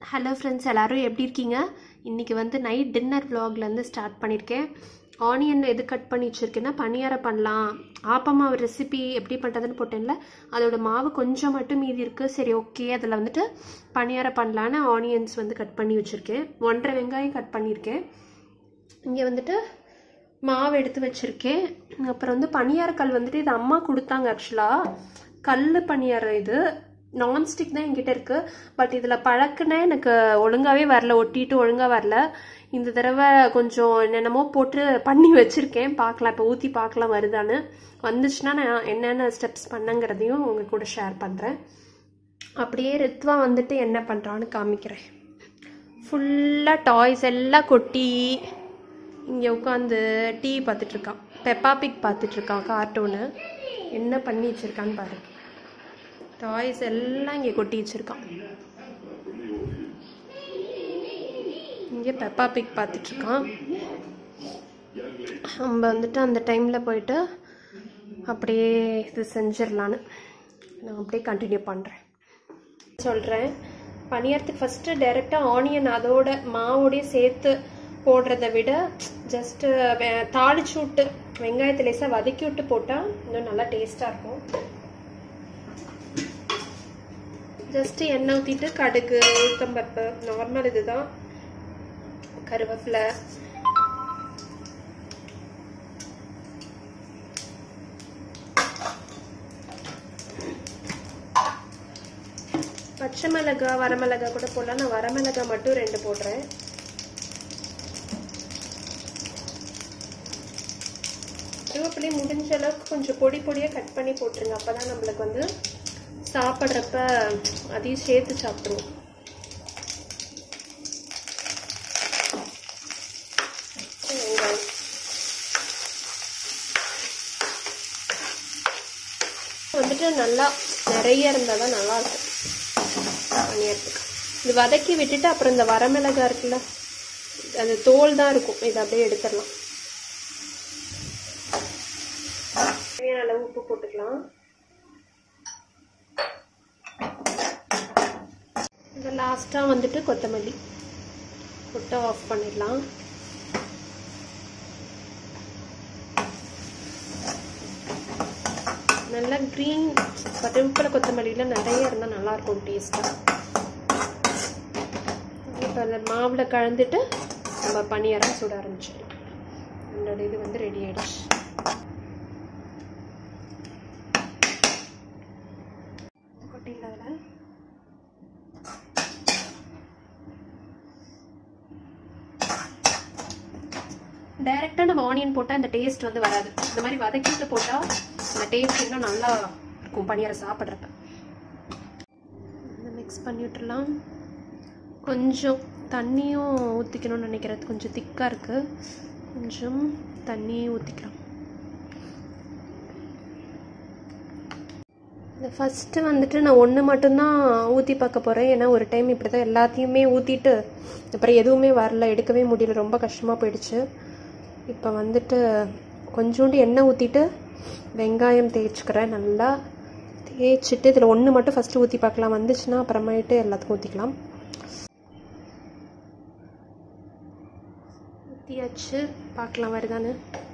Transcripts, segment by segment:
Hello friends எல்லாரும் எப்படி இருக்கீங்க இன்றைக்கி வந்து நைட் டின்னர் vlogலேருந்து ஸ்டார்ட் பண்ணியிருக்கேன் ஆனியன் எது கட் பண்ணி வச்சுருக்கேன்னா பணியாரம் பண்ணலாம் ஆப்பமாவு ரெசிபி எப்படி பண்ணுறதுன்னு போட்டேன்ல அதோட மாவு கொஞ்சம் மட்டும் மீதி இருக்குது சரி ஓகே அதில் வந்துட்டு பணியாரம் பண்ணலான்னு ஆனியன்ஸ் வந்து கட் பண்ணி வச்சுருக்கேன் ஒன்றரை வெங்காயம் கட் பண்ணியிருக்கேன் இங்கே வந்துட்டு மாவு எடுத்து வச்சுருக்கேன் அப்புறம் வந்து பணியாரக்கல் வந்துட்டு இது அம்மா கொடுத்தாங்க ஆக்சுவலாக கல் பணியாரம் இது நான்ஸ்டிக் தான் என்கிட்ட இருக்குது பட் இதில் பழக்குனா எனக்கு ஒழுங்காகவே வரல ஒட்டிட்டு ஒழுங்காக வரல இந்த தடவை கொஞ்சம் என்னென்னமோ போட்டு பண்ணி வச்சுருக்கேன் பார்க்கலாம் இப்போ ஊற்றி பார்க்கலாம் வருதான்னு வந்துச்சுன்னா நான் என்னென்ன ஸ்டெப்ஸ் பண்ணங்கிறதையும் உங்கள் கூட ஷேர் பண்ணுறேன் அப்படியே ரித்வா வந்துட்டு என்ன பண்ணுறான்னு காமிக்கிறேன் ஃபுல்லாக டாய்ஸ் எல்லாம் கொட்டி இங்கே உட்காந்து டிவி பார்த்துட்ருக்கான் பெப்பா பிக் பார்த்துட்ருக்கான் கார்ட்டூனு என்ன பண்ணி வச்சுருக்கான்னு பாரு டாய்ஸ் எல்லாம் இங்கே கொட்டி வச்சுருக்கான் இங்கே பெப்பா பிக் பார்த்துட்ருக்கான் நம்ம வந்துட்டு அந்த டைமில் போயிட்டு அப்படியே இது செஞ்சிடலான்னு நான் அப்படியே கண்டினியூ பண்ணுறேன் சொல்கிறேன் பணியாரத்துக்கு ஃபஸ்ட்டு டைரெக்டாக ஆனியன் அதோட மாவோடய சேர்த்து போடுறத விட ஜஸ்ட்டு தாளிச்சு விட்டு வெங்காயத்தை லேசாக வதக்கி விட்டு போட்டால் இன்னும் நல்லா டேஸ்ட்டாக இருக்கும் ஜஸ்ட்டு எண்ணெய் ஊற்றிட்டு கடுகு உளுத்தம்பருப்பு நார்மல் இதுதான் கருவேப்பிலை பச்சை மிளகா வரமிளகா கூட போடலாம் நான் வரமிளகா மட்டும் ரெண்டு போடுறேன் கருவேப்பிலையும் முடிஞ்ச அளவுக்கு கொஞ்சம் பொடி பொடியாக கட் பண்ணி போட்டுருங்க அப்போ தான் நம்மளுக்கு வந்து சாப்பிட்றப்ப அதையும் சேர்த்து சாப்பிடுவோம் வெங்காயம் வந்துட்டு நல்லா நிறைய இருந்தால் தான் நல்லா இருக்கும் பணியாரத்துக்கு இது வதக்கி விட்டுட்டு அப்புறம் இந்த வரமிளகா இருக்குல்ல அந்த தோல் தான் இருக்கும் இதை அப்படியே எடுத்துடலாம் தேவையான அளவு உப்பு போட்டுக்கலாம் இந்த லாஸ்ட்டாக வந்துட்டு கொத்தமல்லி கொட்டை ஆஃப் பண்ணிடலாம் நல்லா க்ரீன் கருவேப்பிலை கொத்தமல்லியில் நிறைய இருந்தால் நல்லாயிருக்கும் டேஸ்ட்டாக இப்போ அந்த மாவில் கலந்துட்டு நம்ம பனியாரம் சுட ஆரம்பிச்சிடலாம் என்னோட இது வந்து ரெடி ஆயிடுச்சு கொட்டியில் அதில் டைரெக்டாக நம்ம ஆனியன் போட்டால் இந்த டேஸ்ட் வந்து வராது இந்த மாதிரி வதக்கிட்டு போட்டால் அந்த டேஸ்ட் இன்னும் நல்லா இருக்கும் பனியாரம் சாப்பிட்றப்ப மிக்ஸ் பண்ணி விட்டுடலாம் கொஞ்சம் தண்ணியும் ஊற்றிக்கணும்னு நினைக்கிறது கொஞ்சம் திக்காக இருக்குது கொஞ்சம் தண்ணியும் ஊற்றிக்கலாம் இந்த ஃபஸ்ட்டு வந்துட்டு நான் ஒன்று மட்டும்தான் ஊற்றி பார்க்க போகிறேன் ஏன்னா ஒரு டைம் இப்படி தான் எல்லாத்தையுமே ஊற்றிட்டு அப்புறம் எதுவுமே வரல எடுக்கவே முடியல ரொம்ப கஷ்டமாக போயிடுச்சு இப்போ வந்துட்டு கொஞ்சோண்டு எண்ணெய் ஊற்றிட்டு வெங்காயம் தேய்ச்சிக்கிறேன் நல்லா தேய்ச்சிட்டு இதில் ஒன்று மட்டும் ஃபஸ்ட்டு ஊற்றி பார்க்கலாம் வந்துச்சுன்னா அப்புறமேட்டு எல்லாத்துக்கும் ஊற்றிக்கலாம் ஊற்றியாச்சு பார்க்கலாம் வருதான்னு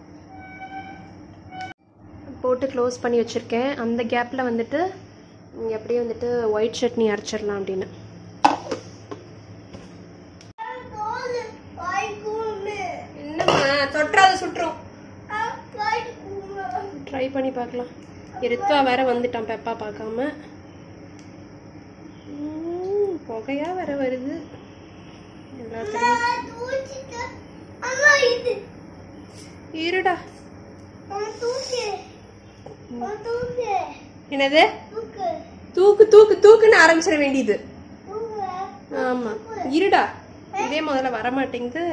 போட்டு க்ளோஸ் பண்ணி வச்சுருக்கேன் அந்த கேப்பில் வந்துட்டு இங்கே அப்படியே வந்துட்டு ஒயிட் சட்னி அரைச்சிடலாம் அப்படின்னு என்னம்மா தொட்டாத சுட்டுரும் ட்ரை பண்ணி பார்க்கலாம் இருத்தா வேற வந்துட்டான் பெப்பா பார்க்காம புகையா வேற வருது எல்லாத்தையும் இருடா என்னது தூக்கு தூக்கு தூக்குன்னு ஆரம்பிச்சிட வேண்டியது ஆமா இருடா இதே முதல்ல வரமாட்டேங்குது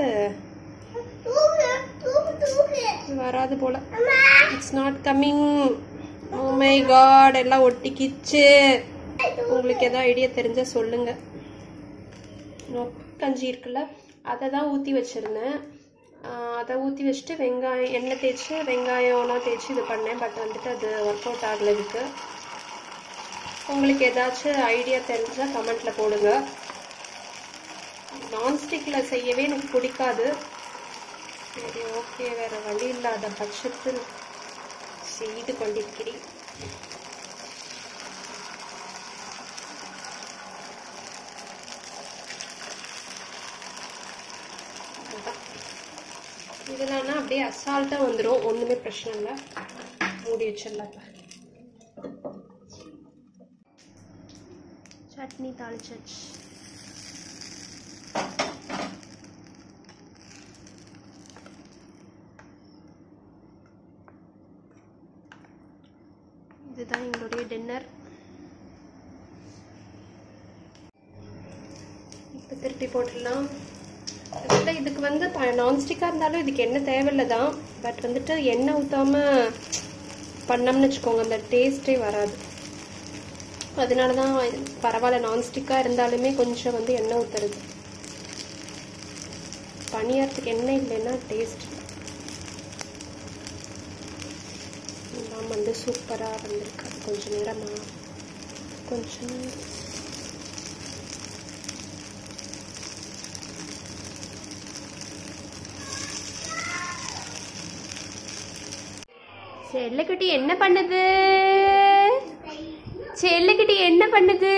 வராது போல it's not coming oh my God எல்லாம் ஒட்டிக்கிச்சு உங்களுக்கு ஏதோ ஐடியா தெரிஞ்சா சொல்லுங்க கஞ்சி இருக்குல்ல அதை தான் ஊற்றி வச்சிருந்தேன் அதை ஊற்றி வச்சுட்டு வெங்காயம் எண்ணெய் தேய்ச்சி வெங்காயம்லாம் தேய்ச்சி இது பண்ணேன் பட் வந்துட்டு அது ஒர்க் அவுட் ஆகல இதுக்கு உங்களுக்கு ஏதாச்சும் ஐடியா தெரிஞ்சால் கமெண்ட்டில் போடுங்க நான்ஸ்டிக்கில் செய்யவே எனக்கு பிடிக்காது சரி ஓகே வேற வழி இல்லாத பட்சத்தில் செய்து கொண்டிருக்கிறேன் அதான். இதெல்லாம்னா அப்படியே அசால்ட்டாக வந்துடும் ஒன்றுமே பிரச்சனை இல்லை மூடி வச்சிடலாம் இப்போ சட்னி தாளிச்சாச்சு இதுதான் எங்களுடைய டின்னர் இப்போ திருப்பி போட்டுடலாம் இல்லை இதுக்கு வந்து நான்ஸ்டிக்காக இருந்தாலும் இதுக்கு எண்ணெய் தேவையில்லை தான் பட் வந்துட்டு எண்ணெய் ஊற்றாம பண்ணோம்னு வச்சுக்கோங்க அந்த டேஸ்ட்டே வராது அதனால தான் பரவாயில்ல நான்ஸ்டிக்காக இருந்தாலுமே கொஞ்சம் வந்து எண்ணெய் ஊற்றுறது பணியாரத்துக்கு எண்ணெய் இல்லைன்னா டேஸ்ட் எல்லாம் வந்து சூப்பராக வந்திருக்கு அது கொஞ்ச நேரமாக கொஞ்ச நேரம் செல்லக்குட்டி என்ன பண்ணுது செல்லக்குட்டி என்ன பண்ணுது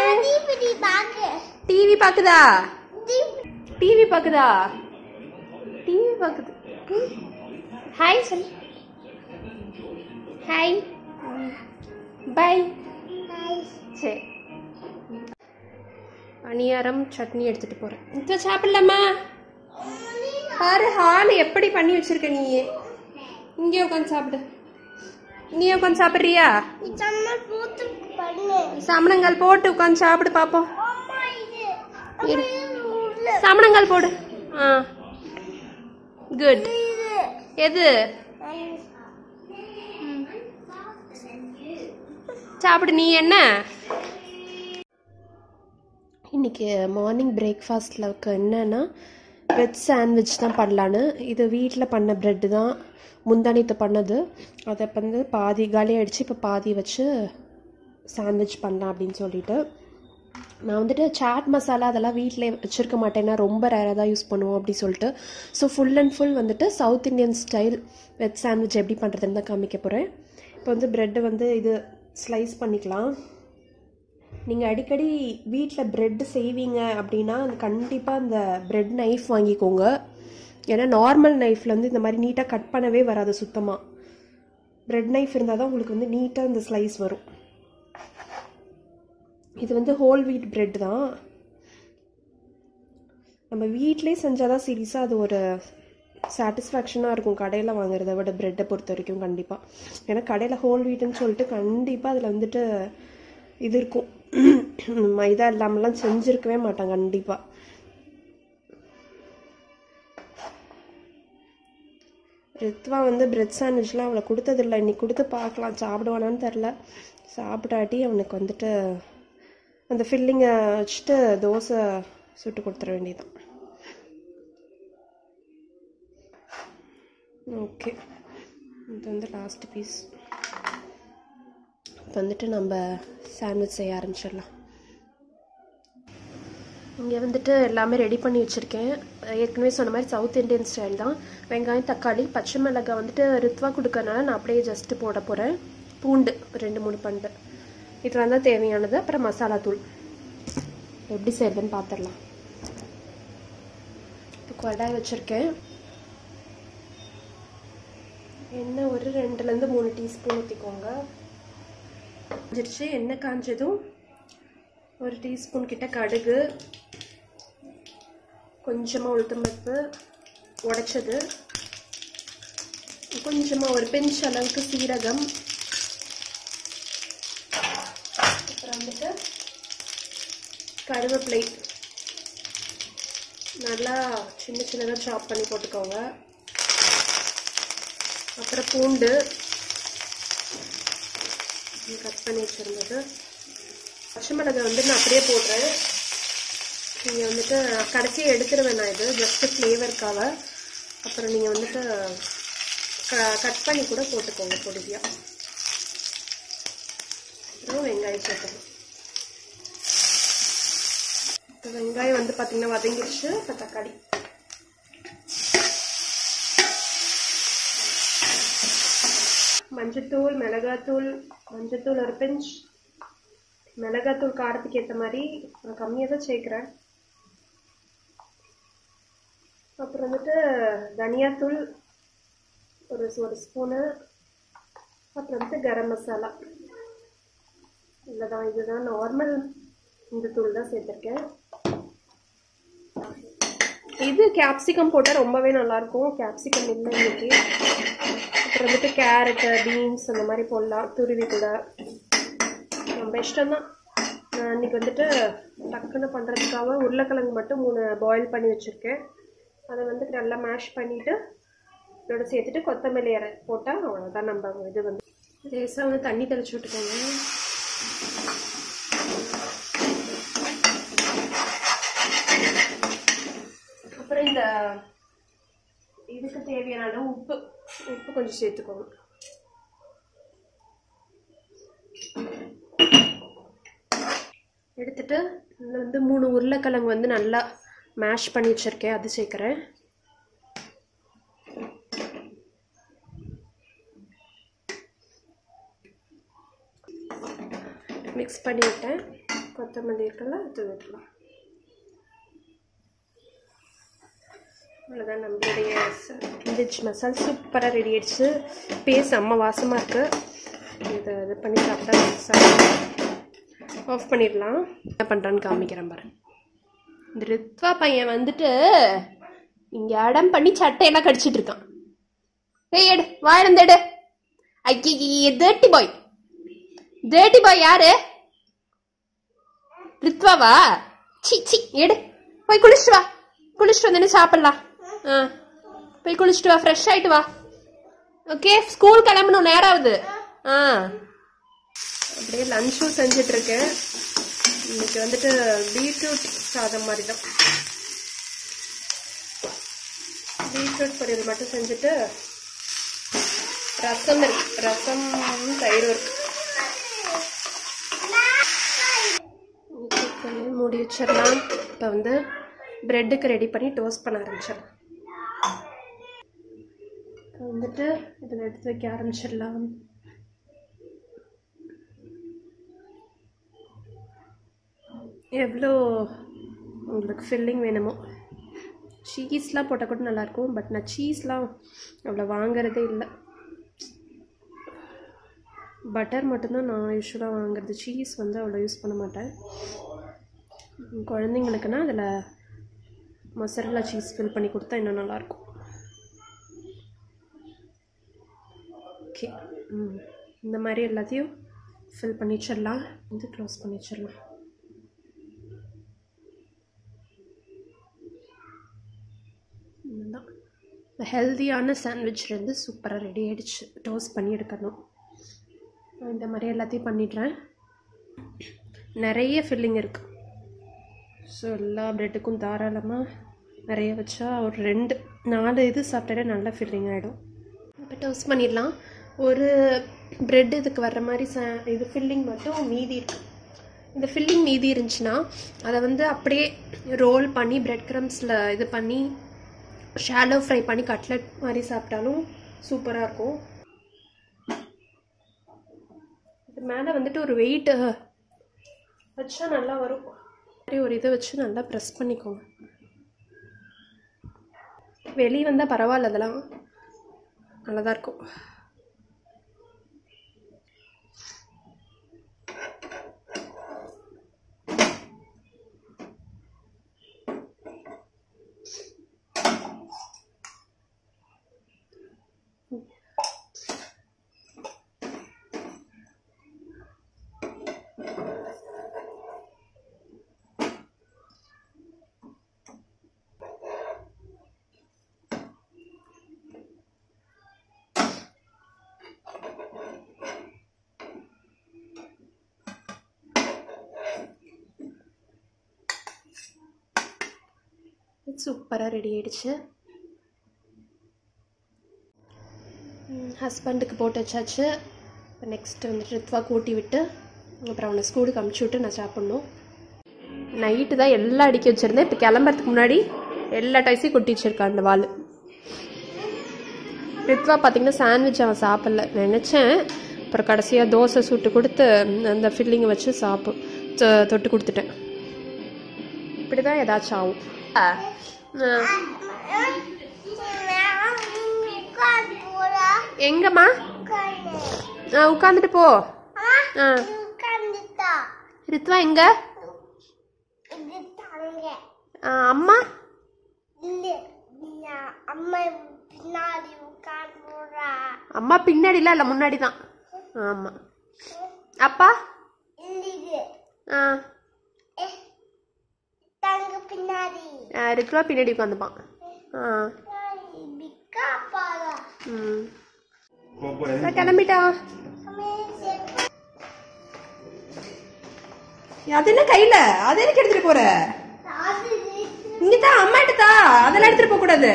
டிவி பாக்குதா டிவி பாக்குதா டிவி பாக்குது ஹாய் சொல் ஹாய் பை சரி பணியாரம் சட்னி எடுத்துட்டு போறேன் இந்த சாப்பிடலாமா பாரு ஹால் எப்படி பண்ணி வச்சிருக்க நீ இங்கே உட்காந்து சாப்பிடு நீ உட்காந்து சாப்பிட்றியா சமணங்கால் போட்டு உட்காந்து சாப்பிடு பாப்போம் இரு. சமணங்கால் போடு ஆ குட் எது சாப்பிடு நீ என்ன இன்னைக்கு மார்னிங் பிரேக்ஃபாஸ்ட்டில் என்னன்னா பிரெட் சாண்ட்விச் தான் பண்ணலான்னு இது வீட்டில் பண்ண பிரெட்டு தான் முந்தானித்து பண்ணது அதை வந்து பாதி காலி ஆயிடுச்சு இப்போ பாதி வச்சு சாண்ட்விச் பண்ணலாம் அப்படின்னு சொல்லிட்டு நான் வந்துட்டு சாட் மசாலா அதெல்லாம் வீட்டில் வச்சுருக்க மாட்டேன்னா ரொம்ப ரேராக தான் யூஸ் பண்ணுவோம் அப்படி சொல்லிட்டு ஸோ ஃபுல் அண்ட் ஃபுல் வந்துட்டு south Indian style veg sandwich எப்படி பண்ணுறதுன்னு தான் காமிக்க போகிறேன் இப்போ வந்து ப்ரெட்டு வந்து இது ஸ்லைஸ் பண்ணிக்கலாம் நீங்கள் அடிக்கடி வீட்டில் ப்ரெட் செய்வீங்க அப்படின்னா கண்டிப்பாக அந்த ப்ரெட் நைஃப் வாங்கிக்கோங்க ஏன்னா நார்மல் நைஃப்பில் வந்து இந்த மாதிரி நீட்டாக கட் பண்ணவே வராது சுத்தமாக ப்ரெட் நைஃப் இருந்தால் தான் உங்களுக்கு வந்து நீட்டாக இந்த ஸ்லைஸ் வரும் இது வந்து ஹோல் வீட் பிரெட் தான் நம்ம வீட்டிலே செஞ்சால் தான் சீரியஸாக அது ஒரு சாட்டிஸ்ஃபேக்ஷனாக இருக்கும் கடையில் வாங்குறத விட ப்ரெட்டை பொறுத்த வரைக்கும் கண்டிப்பாக ஏன்னா கடையில் ஹோல் வீட்டுன்னு சொல்லிட்டு கண்டிப்பாக அதில் வந்துட்டு இது இருக்கும் மைதா இல்லாமலாம் செஞ்சுருக்கவே மாட்டாங்க கண்டிப்பாக ரித்வா வந்து பிரெட் சாண்ட்விச்லாம் அவளை கொடுத்ததில்ல இன்னைக்கு கொடுத்து பார்க்கலாம் சாப்பிடுவானான்னு தெரில சாப்பிடாட்டி அவனுக்கு வந்துட்டு அந்த ஃபில்லிங்கை வச்சுட்டு தோசை சுட்டு கொடுத்துட வேண்டியதுதான் ஓகே இது வந்து லாஸ்ட் பீஸ் இப்போ வந்துட்டு நம்ம சாண்ட்விச் செய்ய ஆரம்பிச்சிடலாம் இங்கே வந்துட்டு எல்லாமே ரெடி பண்ணி வச்சுருக்கேன் ஏற்கனவே சொன்ன மாதிரி சவுத் இந்தியன் ஸ்டைல் தான் வெங்காயம் தக்காளி பச்சை மிளகாய் வந்துட்டு ரித்வா கொடுக்கறனால நான் அப்படியே ஜஸ்ட்டு போட போகிறேன் பூண்டு ரெண்டு மூணு பண்டு இதெல்லாம் தான் தேவையானது அப்புறம் மசாலா தூள் எப்படி செய்யறதுன்னு பார்த்துடலாம் இப்போ கடாய் வச்சுருக்கேன் எண்ணெய் ஒரு ரெண்டுலேருந்து மூணு டீஸ்பூன் ஊற்றிக்கோங்க காஞ்சிருச்சு எண்ணெய் காஞ்சதும் ஒரு டீஸ்பூன் கிட்ட கடுகு கொஞ்சமாக உளுத்தம்பருப்பு உடைச்சது கொஞ்சமாக ஒரு பெஞ்ச் அளவுக்கு சீரகம் அப்புறம் வந்துட்டு கருவேப்பிலை நல்லா சின்ன சின்னதாக சாப் பண்ணி போட்டுக்கோங்க அப்புறம் பூண்டு கட் பண்ணி வச்சுருந்தது பச்சை மிளகாய் வந்து நான் அப்படியே போடுறேன் நீங்கள் வந்துட்டு கடைசியாக எடுத்துருவேன் நான் இது ஜஸ்ட்டு ஃப்ளேவருக்காக அப்புறம் நீங்கள் வந்துட்டு க கட் பண்ணி கூட போட்டுக்கோங்க பொடியாக அப்புறம் வெங்காயம் சேர்க்கணும் இப்போ வெங்காயம் வந்து பார்த்தீங்கன்னா வதங்கிடுச்சு இப்போ தக்காளி மஞ்சத்தூள் மிளகாத்தூள் மஞ்சத்தூள் ஒரு பிஞ்ச் மிளகாத்தூள் காரத்துக்கு ஏற்ற மாதிரி நான் கம்மியாக தான் சேர்க்குறேன் அப்புறம் வந்துட்டு தனியாத்தூள் ஒரு ஒரு ஸ்பூனு அப்புறம் வந்து கரம் மசாலா இல்லைதான் இதுதான் நார்மல் இந்த தூள் தான் சேர்த்துருக்கேன் இது கேப்சிகம் போட்டால் ரொம்பவே நல்லாயிருக்கும் கேப்சிகம் இல்லை இன்னைக்கு அப்புறம் வந்துட்டு கேரட்டு பீன்ஸ் அந்த மாதிரி போடலாம் துருவி கூட நம்ம இஷ்டம்தான் நான் இன்னைக்கு வந்துட்டு டக்குன்னு பண்ணுறதுக்காக உருளைக்கிழங்கு மட்டும் மூணு பாயில் பண்ணி வச்சுருக்கேன் அதை வந்துட்டு நல்லா மேஷ் பண்ணிவிட்டு இதோட சேர்த்துட்டு கொத்தமல்லி இற போட்டால் அவ்வளோதான் நம்ம இது வந்து லேசாக வந்து தண்ணி தெளிச்சு விட்டுக்கோங்க அப்புறம் இந்த இதுக்கு தேவையான அளவு உப்பு உப்பு கொஞ்சம் சேர்த்துக்கோங்க எடுத்துட்டு இதில் வந்து மூணு உருளைக்கிழங்கு வந்து நல்லா மேஷ் பண்ணி வச்சுருக்கேன் அது சேர்க்குறேன் மிக்ஸ் பண்ணி விட்டேன் கொத்தமல்லி இருக்குல்ல அது விட்டுலாம் அவ்வளோதான் நம்மளுடைய வெஜ் மசால் சூப்பராக ரெடி ஆயிடுச்சு பேஸ் செம்ம வாசமாக இருக்குது இதை இது பண்ணி சாப்பிட்டா ஆஃப் பண்ணிடலாம் என்ன பண்ணுறான்னு காமிக்கிறேன் பாரு இந்த ரித்வா பையன் வந்துட்டு இங்கே அடம் பண்ணி சட்டையெல்லாம் கடிச்சிட்டு இருக்கான் ஏய் எடு வாயிலிருந்து எடு ஐயே தேர்ட்டி பாய் தேர்ட்டி பாய் யாரு ரித்வாவா சி சி எடு போய் குளிச்சுட்டு வா குளிச்சுட்டு வந்தேன்னு சாப்பிடலாம் ஆ போய் குளிச்சுட்டு வா ஃப்ரெஷ் ஆயிட்டு வா ஓகே ஸ்கூல் கிளம்பணும் நேரம் ஆகுது ஆ அப்படியே லஞ்சும் செஞ்சுட்டு இருக்கேன் இன்னைக்கு வந்துட்டு பீட்ரூட் சாதம் மாதிரி தான் பீட்ரூட் பொரியல் மட்டும் செஞ்சுட்டு ரசம் இருக்கு ரசம் தயிர் இருக்கு பண்ணி மூடி வச்சிடலாம் இப்போ வந்து ப்ரெட்டுக்கு ரெடி பண்ணி டோஸ்ட் பண்ண ஆரம்பிச்சிடலாம் இப்போ வந்துட்டு இதில் எடுத்து வைக்க ஆரம்பிச்சிடலாம் எவ்வளோ உங்களுக்கு ஃபில்லிங் வேணுமோ சீஸ்லாம் போட்டால் கூட நல்லாயிருக்கும் பட் நான் சீஸ்லாம் அவ்வளோ வாங்குறதே இல்லை பட்டர் மட்டும்தான் நான் யூஸ்வலாக வாங்குறது சீஸ் வந்து அவ்வளோ யூஸ் பண்ண மாட்டேன் குழந்தைங்களுக்குன்னா அதில் மொசரல்லா சீஸ் ஃபில் பண்ணி கொடுத்தா இன்னும் நல்லாயிருக்கும் ஓகே ம் இந்த மாதிரி எல்லாத்தையும் ஃபில் பண்ணி வச்சிடலாம் வந்து க்ளோஸ் பண்ணி வச்சிடலாம் இதுதான் இந்த ஹெல்த்தியான சாண்ட்விச் வந்து சூப்பராக ரெடி ஆகிடுச்சு டோஸ்ட் பண்ணி எடுக்கணும் நான் இந்த மாதிரி எல்லாத்தையும் பண்ணிடுறேன் நிறைய ஃபில்லிங் இருக்குது ஸோ எல்லா ப்ரெட்டுக்கும் தாராளமாக நிறைய வச்சா ஒரு ரெண்டு நாலு இது சாப்பிட்டாலே நல்லா ஃபில்லிங் ஆகிடும் இப்போ டோஸ்ட் பண்ணிடலாம் ஒரு ப்ரெட் இதுக்கு வர்ற மாதிரி ச இது ஃபில்லிங் மட்டும் மீதி இருக்குது இந்த ஃபில்லிங் மீதி இருந்துச்சுன்னா அதை வந்து அப்படியே ரோல் பண்ணி பிரெட் க்ரம்ஸில் இது பண்ணி ஷாலோ ஃப்ரை பண்ணி கட்லெட் மாதிரி சாப்பிட்டாலும் சூப்பராக இருக்கும் இது மேலே வந்துட்டு ஒரு வெயிட் வச்சா நல்லா வரும் மாதிரி ஒரு இதை வச்சு நல்லா ப்ரெஸ் பண்ணிக்கோங்க வெளியே வந்தால் பரவாயில்ல அதெல்லாம் நல்லா தான் இருக்கும் சூப்பராக ரெடி ஆயிடுச்சு ஹஸ்பண்டுக்கு போட்டு வச்சாச்சு இப்போ நெக்ஸ்ட்டு வந்துட்டு ரித்வா கூட்டி விட்டு அப்புறம் அவனை ஸ்கூலுக்கு அமுச்சு விட்டு நான் சாப்பிட்ணும் நைட்டு தான் எல்லாம் அடிக்க வச்சிருந்தேன் இப்போ கிளம்புறதுக்கு முன்னாடி எல்லா டைஸையும் கொட்டி வச்சிருக்கான் அந்த வாள் ரித்வா பார்த்தீங்கன்னா சாண்ட்விச் அவன் சாப்பிடல நினச்சேன் அப்புறம் கடைசியாக தோசை சுட்டு கொடுத்து அந்த ஃபில்லிங்கை வச்சு சாப்பு தொ- தொட்டு கொடுத்துட்டேன் இப்படி தான் ஏதாச்சும் ஆகும் ஆ. எங்கம்மா ஆ உட்காந்துட்டு போ ஆ ரித்வா எங்க ஆ, அம்மா அம்மா பின்னாடி உட்காந்துறா அம்மா பின்னாடிலாம் இல்லை முன்னாடி தான் ஆமா அப்பா இல்லைது ஆ தங்க பின்னாடி ஆ, ரித்வா பின்னாடி உட்காந்துப்பான் ஆ பிக்கா பாரா ம் நான் கிளம்பிட்டா அது என்ன கையில அது எனக்கு எடுத்துட்டு போற இங்கதான் அம்மா எடுத்தா அதெல்லாம் எடுத்துட்டு போக கூடாது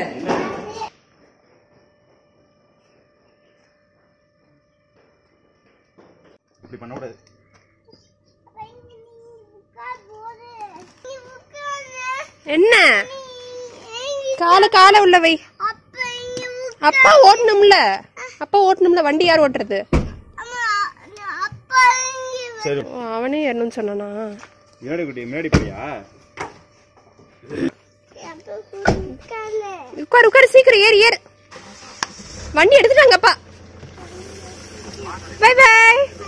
இப்படி பண்ணக்கூடாது என்ன கால கால உள்ள வை அப்பா ஓட்டணும்ல அப்பா ஓட்டணும்ல வண்டி யார் ஓட்டுறது சரி ஓ, அவனே ஏறணும்னு சொன்னானா முன்னாடி குட்டி முன்னாடி போறியா உட்காரு உட்காரு சீக்கிரம் ஏறு ஏறு வண்டி எடுத்துட்டாங்கப்பா பை பை